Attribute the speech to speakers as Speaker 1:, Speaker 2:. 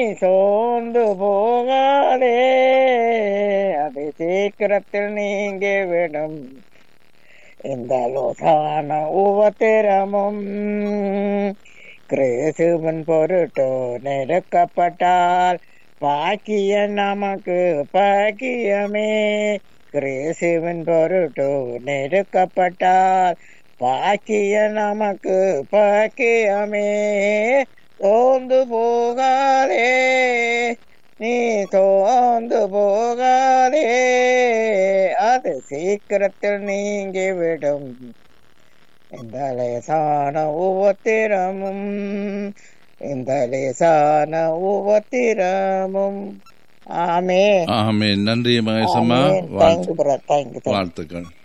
Speaker 1: சோர்ந்து போகாதே அது சீக்கிரத்தில் நீங்கி விடும் இந்த லோசான உபத்திரமும் கிறிஸ்துவின் பொருட்டோ நெருக்கப்பட்டால் பாக்கிய நமக்கு பாக்கியமே கிறிஸ்துவின் பொருட்டோ நெருக்கப்பட்டால் பாக்கிய நமக்கு பாக்கியமே சோர்ந்து போகாதே நீ சோர்ந்து போகாதே அது சீக்கிரத்தில் நீங்கி விடும் இந்த லேசான உபத்திரமும் இந்த லேசான உபத்திரமும் ஆமே
Speaker 2: ஆமே நன்றி மகேசம்மா
Speaker 1: தேங்க்யூ பிரதர் தேங்க்யூ
Speaker 2: வாழ்த்துக்கள்